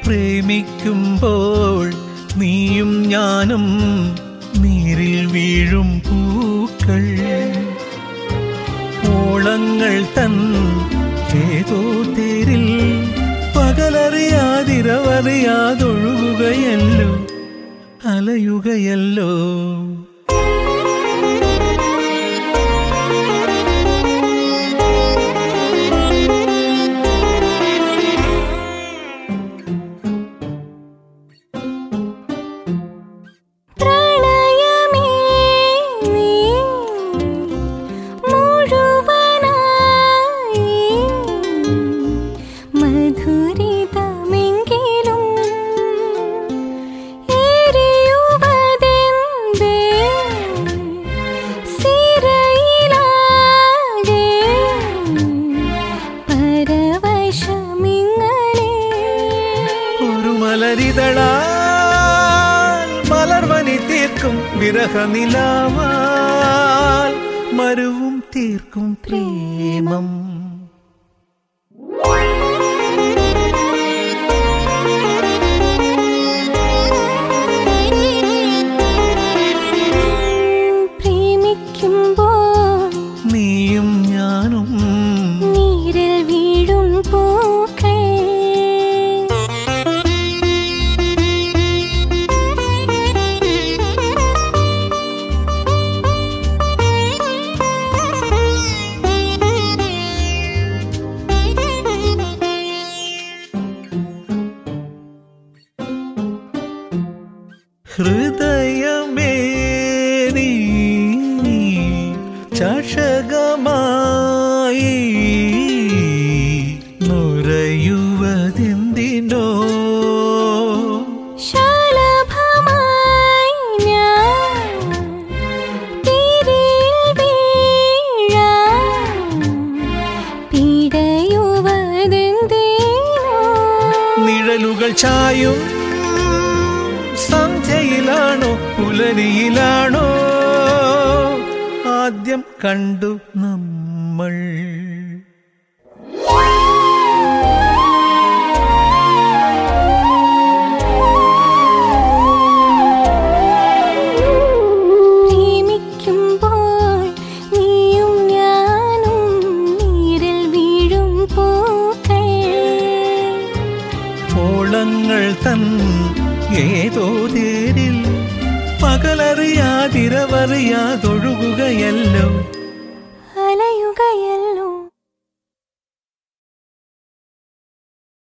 പ്രേമിക്കുമ്പോൾ നീയും ഞാനും നീരിൽ വീഴും പൂക്കൾ ഓളങ്ങൾ തൻ ഏതോ തേരിൽ പകലറിയാതിരവറിയാതൊഴുകുകയല്ലോ അലയുകയല്ലോ പ്രണയമേ നീ മുഴുവനായി മധുരിതമെങ്കിലും എരിയുവതെന്തേ സിരയിലാകെ പരവശമിങ്ങനെ ഒരു മലരിതളാൽ മലർവനി തീർക്കും വിരഹനിലാവാൽ മരുവും തീർക്കും പ്രേമം പ്രേമിക്കുമ്പോൾ നീയും ഞാനും നീരിൽ വീഴും പൂക്കൾ ഹൃദയമേ നീ ചഷകമായി നുരയുവതെന്തിനോ ശലഭമായി ഞാൻ തിരിയിൽ വീഴാൻ പിടയുവതെന്തിനോ നിഴലുകൾ ചായും സന്ധ്യയിലാണോ പുലരിയിലാണോ ആദ്യം കണ്ടു നമ്മൾ പ്രേമിക്കുമ്പോൾ നീയും ഞാനും നീരിൽ വീഴും പൂക്കൾ ഓളങ്ങൾ തൻ ഏതോ തേരിൽ പകലറിയാതിരവറിയാതൊഴുകുകയല്ലോ അലയുകയല്ലോ